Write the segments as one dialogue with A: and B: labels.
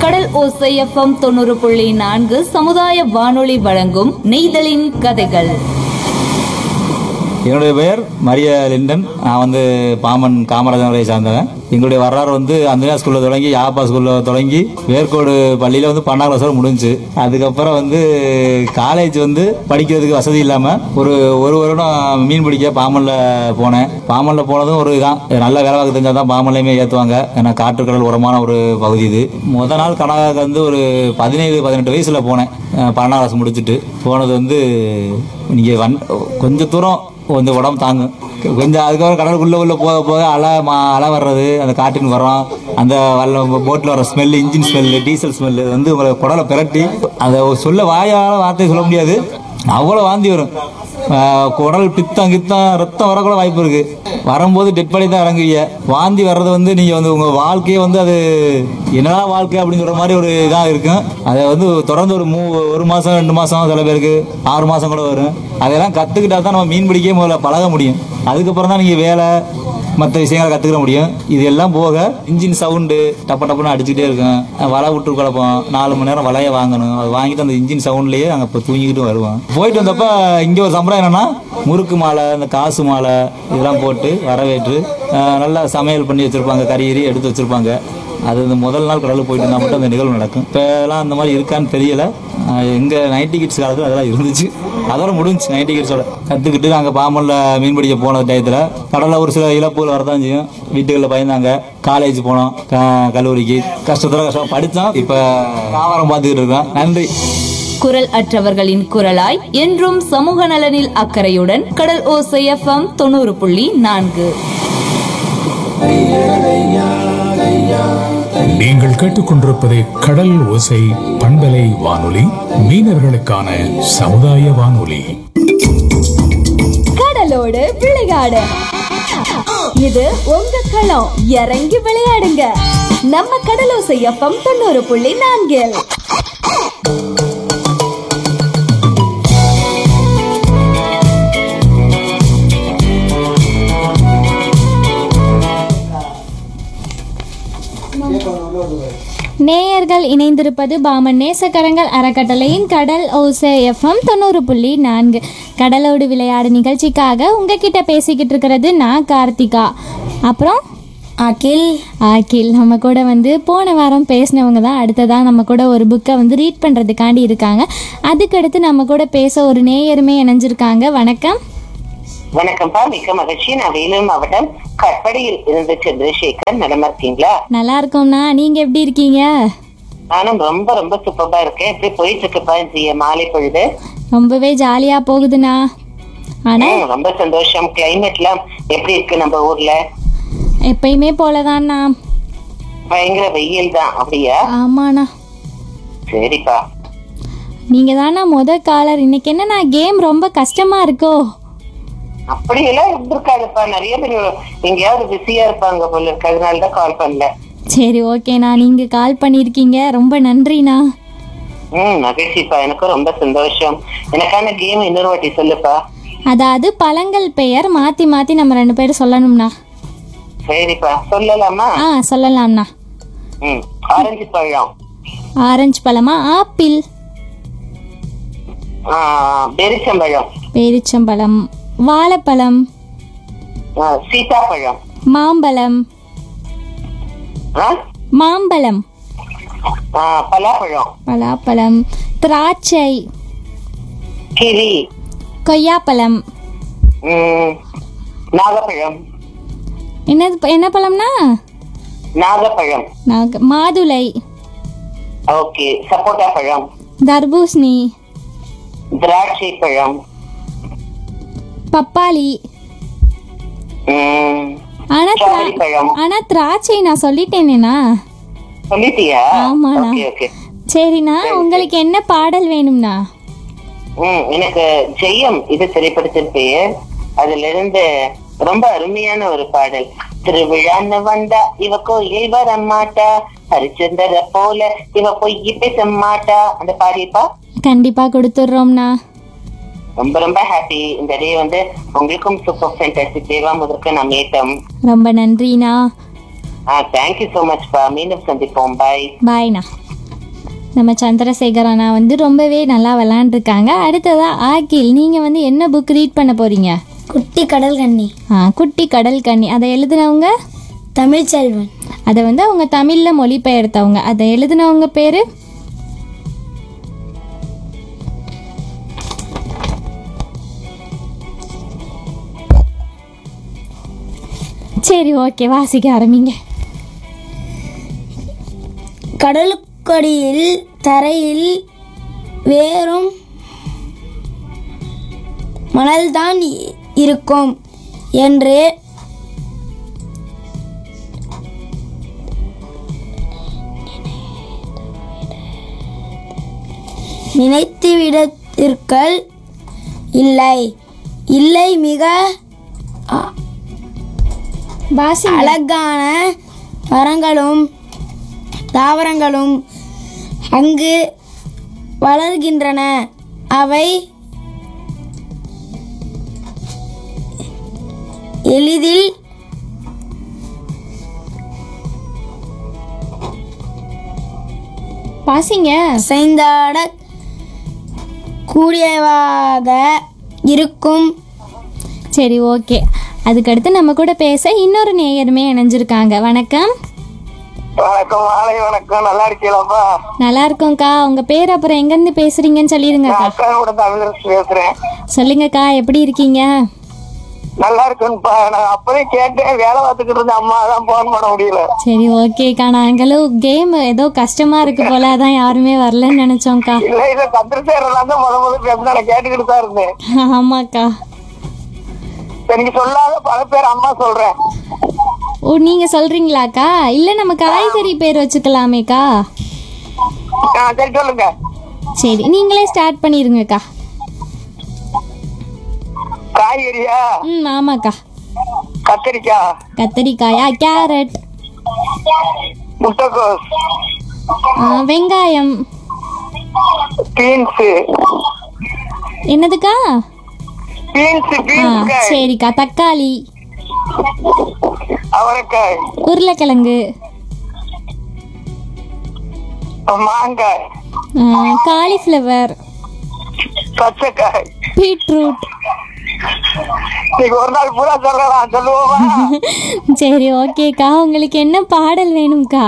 A: கடல் ஓசை எஃப்எம் தொண்ணூறு புள்ளி நான்கு சமுதாய வானொலி வழங்கும் நெய்தலின் கதைகள்
B: என்னுடைய பெயர் மரிய லிண்டன் நான் வந்து பாமன் காமராஜர் நகரை சார்ந்தவன் எங்களுடைய வரலாறு வந்து அந்தனியா ஸ்கூலில் தொடங்கி யாப்பா ஸ்கூலில் தொடங்கி வேர்க்கோடு பள்ளியில் வந்து பன்னெண்டாம் கிளாஸ் வரை முடிஞ்சு அதுக்கப்புறம் வந்து காலேஜ் வந்து படிக்கிறதுக்கு வசதி இல்லாமல் ஒரு ஒரு வருடம் மீன் பிடிக்க பாமனில் போனேன் பாமனில் போனதும் ஒரு இதான் நல்ல வேலை பார்க்க தெரிஞ்சால் தான் பாமன்லையுமே ஏற்றுவாங்க ஏன்னா காற்றுக்கடல் உரமான ஒரு பகுதி இது முத நாள் கனகாவுக்கு வந்து ஒரு பதினேழு பதினெட்டு வயசில் போனேன் அஹ் பன்னெண்டாம் கிளாஸ் முடிச்சுட்டு போனது வந்து நீங்கள் வன் கொஞ்சம் தூரம் வந்து உடம்பு தாங்கும் கொஞ்சம் அதுக்கப்புறம் கடலுக்குள்ளே உள்ள போக போக அலை மா அலை வர்றது அந்த காற்றின் வரும் அந்த வல்ல போட்டில் வர smell engine smell diesel smell வந்து உங்களை குடலை பிரட்டி அதை சொல்ல வாயால் வார்த்தை சொல்ல முடியாது அவ்வளோ வாந்தி வரும் ஆஹ் குடல் பித்தம் கித்தம் ரத்தம் வரக்கூட வாய்ப்பு இருக்கு வரும்போது டெட் பாடி தான் இறங்குவீங்க வாந்தி வர்றது வந்து நீங்கள் வந்து உங்கள் வாழ்க்கையே வந்து அது என்னடா வாழ்க்கை அப்படின்னு சொல்கிற மாதிரி ஒரு இதாக இருக்கும் அதை வந்து தொடர்ந்து ஒரு மூ ஒரு மாதம் ரெண்டு மாதம் சில பேருக்கு ஆறு மாதம் கூட வரும் அதெல்லாம் கற்றுக்கிட்டா தான் நம்ம மீன் பிடிக்கவே முதல்ல பழக முடியும் அதுக்கப்புறம் தான் நீங்கள் வேலை மற்ற விஷயங்களை கற்றுக்கிற முடியும் இது எல்லாம் போக இன்ஜின் சவுண்டு டப்ப டப்புன்னு அடிச்சுக்கிட்டே இருக்கும் வலை விட்டு குழப்பம் நாலு மணி நேரம் வலையை வாங்கணும் அது வாங்கிட்டு அந்த இன்ஜின் சவுண்ட்லேயே நாங்கள் இப்போ தூங்கிக்கிட்டு வருவோம் போயிட்டு வந்தப்போ இங்கே ஒரு சம்பிரதாயம் என்னன்னா முறுக்கு மாலை இந்த காசு மாலை இதெல்லாம் போட்டு வரவேற்று அஹ், நல்லா சமையல் பண்ணி வச்சுருப்பாங்க கறி கறி எடுத்து வச்சுருப்பாங்க அது இந்த முதல் நாள் கடலுக்கு போயிட்டு இருந்தால் மட்டும் அந்த நிகழ்வு நடக்கும் இப்போலாம் அந்த மாதிரி இருக்கான்னு தெரியல எங்கள் நைன்டி கிட்ஸ் காலத்தில் அதெல்லாம் இருந்துச்சு அதோட முடிஞ்சு நைன்டி கிட்ஸோட கற்றுக்கிட்டு நாங்கள் பாம்பனில் மீன் பிடிக்க போன டயத்தில் கடலில் ஒரு சில இழப்புகள் வரதான் செய்யும் வீட்டுகளில் பயந்தாங்க காலேஜ் போனோம் க- கல்லூரிக்கு கஷ்டத்தோட கஷ்டம் படித்தோம் இப்போ வியாபாரம் பார்த்துக்கிட்டு இருக்கோம் நன்றி
A: குரல் அற்றவர்களின் குரலாய் என்றும் சமூக நலனில் அக்கறையுடன் கடல் ஓசை எஃப்எம் தொண்ணூறு புள்ளி நான்கு
C: நீங்கள் கேட்டுக்கொண்டிருப்பது கடல் ஓசை பண்பலை வானொலி மீனவர்களுக்கான சமுதாய வானொலி
D: கடலோடு விளையாடு இது உங்க களம் இறங்கி விளையாடுங்க நம்ம கடலோசை எஃப்எம் தொண்ணூறு புள்ளி நான்கில்
E: நேயர்கள் இணைந்திருப்பது பாமன் நேசக்கரங்கள் அறக்கட்டளையின் கடல் ஓசை எஃப்எம் தொண்ணூறு புள்ளி நான்கு கடலோடு விளையாடு நிகழ்ச்சிக்காக உங்ககிட்ட பேசிக்கிட்டு இருக்கிறது நான் கார்த்திகா அப்புறம் அகில் அகில் நம்ம கூட வந்து போன வாரம் பேசினவங்க தான் அடுத்ததாக நம்ம கூட ஒரு புக்கை வந்து ரீட் பண்ணுறதுக்காண்டி இருக்காங்க அதுக்கடுத்து நம்ம கூட பேச ஒரு நேயருமே இணைஞ்சிருக்காங்க வணக்கம்
F: வணக்கம்ப்பா மிக்க மகிழ்ச்சி நான் வேலூர் மாவட்டம் கட்படியில் இருந்து சந்திரசேகர் நலமா இருக்கீங்களா
E: நல்லா இருக்கோம்ண்ணா நீங்கள் எப்படி இருக்கீங்க
F: நானும் ரொம்ப ரொம்ப சூப்பரா இருக்கேன் எப்படி போயிட்டு இருக்குப்பா இந்த மாலை பொழுது
E: ரொம்பவே ஜாலியாக போகுதுண்ணா ஆனால்
F: ம், ரொம்ப சந்தோஷம் கிளைமேட்லாம் எப்படி இருக்கு நம்ம ஊர்ல
E: எப்பயுமே போலதான்ண்ணா
F: பயங்கர வெயில் தான் அப்படியா
E: ஆமாண்ணா
F: சரிப்பா
E: நீங்கள் தானே முத காலர் இன்னைக்கு என்னண்ணா கேம் ரொம்ப கஷ்டமாக இருக்கோ
F: அப்படியெல்லாம் இருந்திருக்காதுப்பா நிறைய பேர் எங்கேயாவது பிஸியா இருப்பாங்க போல இருக்கு அதனால தான் கால் பண்ணல
E: சரி ஓகேண்ணா நீங்கள் கால் பண்ணியிருக்கீங்க ரொம்ப நன்றிண்ணா
F: ம் மகிழ்ச்சிப்பா எனக்கும் ரொம்ப சந்தோஷம் எனக்கான கேம் இன்னொரு வாட்டி சொல்லுப்பா
E: அதாவது பழங்கள் பெயர் மாற்றி மாற்றி நம்ம ரெண்டு பேரும் சொல்லணும்ண்ணா
F: சரிப்பா சொல்லலாமா
E: ஆ சொல்லலாம்ண்ணா
F: ம் ஆரஞ்சு பழம்
E: ஆரஞ்சு பழமா ஆப்பிள்
F: ஆ, பெரிச்சம்பழம்
E: பேரிச்சம்பழம் வாழைப்பழம்
F: ஆ, சீதாப்பழம்
E: மாம்பழம்
F: ஆ?
E: மாம்பழம்
F: ஆ, பலாப்பழம்
E: பலாப்பழம் திராட்சை
F: கிளி
E: கொய்யாப்பழம்
F: ம், நாகப்பழம்
E: என்னது ப- என்ன பழம்னா
F: நாகப்பழம்
E: நாக மாதுளை
F: ஓகே சப்போட்டா பழம்
E: தர்பூசணி
F: திராட்சை பழம்
E: பப்பாளி
F: ம்,
E: ஆனா திரா-
F: ஸ்ட்ராபெரி பழம்
E: ஆனா திராட்சை நான் சொல்லிட்டேனேண்ணா
F: சொல்லிட்டியா
E: ஆமாண்ணா.
F: ஓகே ஓகே
E: சரிண்ணா உங்களுக்கு என்ன பாடல் வேணும்ண்ணா
F: ம் எனக்கு ஜெயம் இது திரைப்படத்தின் பெயர் அதுல இருந்து ரொம்ப அருமையான ஒரு பாடல் திருவிழான்னு வந்தா இவ கோயில் வர மாட்டா ஹரிச்சந்திர போல இவ பொய் பேச மாட்டா அந்த பாடியப்பா
E: கண்டிப்பா கொடுத்துட்றோம்ண்ணா
F: ரொம்ப ரொம்ப ஹாப்பி இந்த டே வந்து உங்களுக்கும் சூப்பர் ஃபேண்டாஸ்டிக் தேவா முதற்கு நான் மேட்டம்
E: ரொம்ப நன்றிண்ணா
F: ஆ தேங்க்யூ ஸோ மச் பா மீண்டும் சந்திப்போம் பாய்
E: பாய்ண்ணா நம்ம சந்திரசேகர் அண்ணா வந்து ரொம்பவே நல்லா விளாண்டுருக்காங்க அடுத்ததா ஆக்கில் நீங்கள் வந்து என்ன புக் ரீட் பண்ண போகிறீங்க
G: குட்டி கடல் கண்ணி
E: ஆ குட்டி கடல் கன்னி அதை எழுதினவங்க
G: தமிழ்ச்செல்வன்
E: அதை வந்து அவங்க தமிழில் மொழிபெயர்த்தவங்க அதை எழுதினவங்க பேர் சரி ஓகே வாசிக்க ஆரம்பிங்க
G: கடலுக்கடியில் தரையில் வேறும் மணல்தான் இ- இருக்கும் என்று நினைத்துவிடத்திற்கள் இல்லை இல்லை மிக
E: வாசி
G: அழகான மரங்களும் தாவரங்களும் அங்கு வளர்கின்றன அவை எளிதில்
E: வாசிங்க
G: அசைந்தாட கூடியவாக இருக்கும்
E: சரி ஓகே அதுக்கடுத்து நம்ம கூட பேச இன்னொரு நேயருமே இணைஞ்சிருக்காங்க வணக்கம்
H: வணக்கம் மாலை வணக்கம் நல்லா இருக்கீங்களாப்பா
E: நல்லா இருக்கோம்க்கா உங்க பேர் அப்புறம் எங்கேருந்து பேசுறீங்கன்னு சொல்லிடுங்கக்கா
H: அக்கா கூட தமிழரசு பேசுறேன்
E: சொல்லுங்கக்கா எப்படி இருக்கீங்க
H: நல்லா இருக்குன்னுப்பா நான் அப்பவே கேட்டேன் வேலை பார்த்துக்கிட்டு இருந்த அம்மா தான் போன் பண்ண முடியல
E: சரி ஓகேக்கா நாங்களும் கேம் ஏதோ கஷ்டமா இருக்கு போல அதான் யாருமே வரலன்னு நினைச்சோம்க்கா
H: இல்ல இல்ல சந்திரசேகரெல்லாம் தான் முத முதல் பேச நான் கேட்டுக்கிட்டு தான் இருந்தேன்
E: ஆமாக்கா
H: சரி, நீங்க சொல்லாத பல பேர் அம்மா சொல்றேன்
E: ஓ நீங்க சொல்றீங்களாக்கா இல்ல நம்ம காய்கறி பேர் வச்சுக்கலாமேக்கா
H: ஆ, சரி சொல்லுங்க
E: சரி நீங்களே ஸ்டார்ட் பண்ணிருங்கக்கா
H: காய்கறியா
E: ம் ஆமாக்கா
H: கத்திரிக்காய்
E: கத்திரிக்காயா கேரட்
H: முட்டைக்கோஸ்
E: ஆ, வெங்காயம்
H: பீன்ஸ்
E: என்னதுக்கா
H: பீன்ஸ்
E: ஆ
H: பீன்ஸ்
E: சரிக்கா தக்காளி
H: அவரைக்காய்
E: உருளைக்கிழங்கு
H: மாங்காய்
E: காலிஃப்ளவர்
H: பச்சைக்காய்
E: பீட்ரூட்
H: இன்னைக்கு ஒரு நாள் பூரா சொல்லலாம் சொல்லுவோமா
E: சரி ஓகேக்கா உங்களுக்கு என்ன பாடல் வேணும்க்கா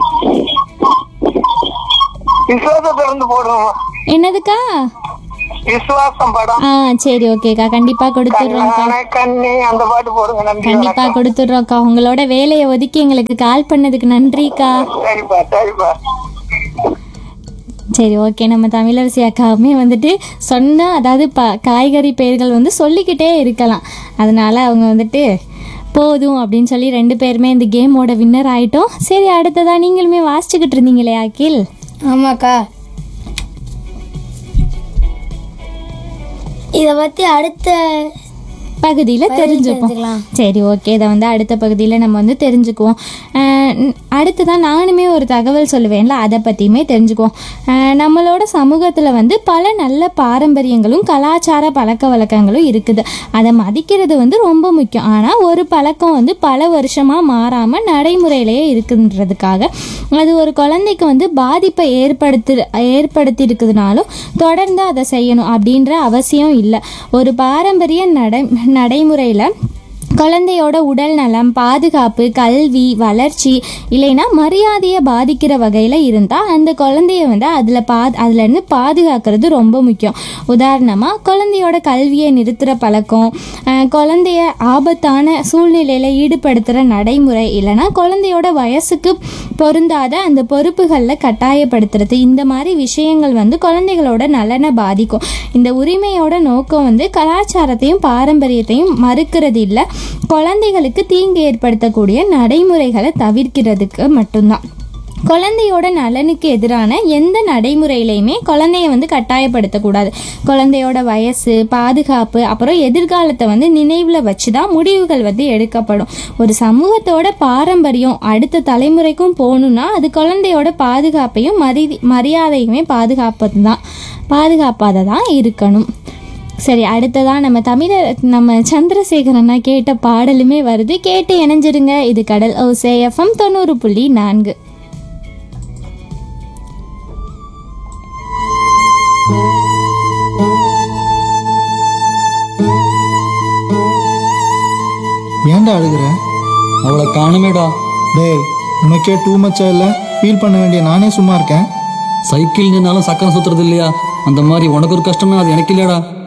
H: விசுவாசத்தை இருந்து போடுவோம்
E: என்னதுக்கா
H: விசுவாசம் படம்
E: ஆ சரி ஓகேக்கா கண்டிப்பா கொடுத்துட்றோம்க்கா
H: கண்ணான கண்ணி அந்த பாட்டு போடுங்க நன்றி
E: கண்டிப்பா
H: வணக்கம்.
E: கொடுத்துட்றோம்க்கா உங்களோட வேலையை ஒதுக்கி எங்களுக்கு கால் பண்ணதுக்கு நன்றிக்கா
H: சரிப்பா சரிப்பா
E: சரி ஓகே நம்ம தமிழரசி அக்காவுமே வந்துட்டு சொன்ன அதாவது ப காய்கறி பெயர்கள் வந்து சொல்லிக்கிட்டே இருக்கலாம் அதனால அவங்க வந்துட்டு போதும் அப்படின்னு சொல்லி ரெண்டு பேருமே இந்த கேமோட வின்னர் ஆயிட்டோம் சரி அடுத்ததா நீங்களுமே வாசிச்சுக்கிட்டு இருந்தீங்களே அகில்
G: ஆமாக்கா இதை பற்றி அடுத்த
E: பகுதியில் தெரிஞ்சுப்போம்
G: தெரிஞ்சுக்கலாம்.
E: சரி ஓகே இதை வந்து அடுத்த பகுதியில் நம்ம வந்து தெரிஞ்சுக்குவோம் அஹ் ந- அடுத்ததான் நானுமே ஒரு தகவல் சொல்லுவேன்ல அதை பற்றியுமே தெரிஞ்சுக்குவோம் அஹ் நம்மளோட சமூகத்தில் வந்து பல நல்ல பாரம்பரியங்களும் கலாச்சார பழக்க வழக்கங்களும் இருக்குது அதை மதிக்கிறது வந்து ரொம்ப முக்கியம் ஆனால் ஒரு பழக்கம் வந்து பல வருஷமாக மாறாமல் நடைமுறையிலேயே இருக்குன்றதுக்காக அது ஒரு குழந்தைக்கு வந்து பாதிப்பை ஏற்படுத்தி ஏற்படுத்தி இருக்குதுனாலும் தொடர்ந்து அதை செய்யணும் அப்படின்ற அவசியம் இல்லை ஒரு பாரம்பரிய நடை நடைமுறையில் குழந்தையோட உடல் நலம் பாதுகாப்பு கல்வி வளர்ச்சி இல்லைன்னா மரியாதையை பாதிக்கிற வகையில் இருந்தால் அந்த குழந்தைய வந்து அதில் பா அதுலேருந்து பாதுகாக்கிறது ரொம்ப முக்கியம் உதாரணமாக குழந்தையோட கல்வியை நிறுத்துகிற பழக்கம் அஹ், குழந்தைய ஆபத்தான சூழ்நிலையில் ஈடுபடுத்துகிற நடைமுறை இல்லைன்னா குழந்தையோட வயசுக்கு பொருந்தாத அந்த பொறுப்புகளில் கட்டாயப்படுத்துறது இந்த மாதிரி விஷயங்கள் வந்து குழந்தைகளோட நலனை பாதிக்கும் இந்த உரிமையோட நோக்கம் வந்து கலாச்சாரத்தையும் பாரம்பரியத்தையும் மறுக்கிறது இல்லை குழந்தைகளுக்கு தீங்கு ஏற்படுத்தக்கூடிய நடைமுறைகளை தவிர்க்கிறதுக்கு மட்டும்தான் குழந்தையோட நலனுக்கு எதிரான எந்த நடைமுறையிலையுமே குழந்தைய வந்து கட்டாயப்படுத்தக்கூடாது குழந்தையோட வயசு பாதுகாப்பு அப்புறம் எதிர்காலத்தை வந்து நினைவில் வச்சு தான் முடிவுகள் வந்து எடுக்கப்படும் ஒரு சமூகத்தோட பாரம்பரியம் அடுத்த தலைமுறைக்கும் போகணுன்னா அது குழந்தையோட பாதுகாப்பையும் மரி மரியாதையுமே பாதுகாப்பது தான் பாதுகாப்பாக தான் இருக்கணும் சரி அடுத்ததான் நம்ம தமிழர் நம்ம சந்திரசேகரனா கேட்ட பாடலுமே வருது கேட்டு இணைஞ்சிருங்க இது கடல் ஓசே எஃப்எம் தொண்ணூறு புள்ளி நான்கு
I: ஏன்டா அழுகுற
J: அவளை காணுமேடா
I: டேய் உனக்கே டூ மச்சா இல்லை ஃபீல் பண்ண வேண்டிய நானே சும்மா இருக்கேன்
J: சைக்கிள் நின்னாலும் சக்கரம் சுத்துறது இல்லையா அந்த மாதிரி உனக்கு ஒரு கஷ்டம்னா அது எனக்கு இல்லையாடா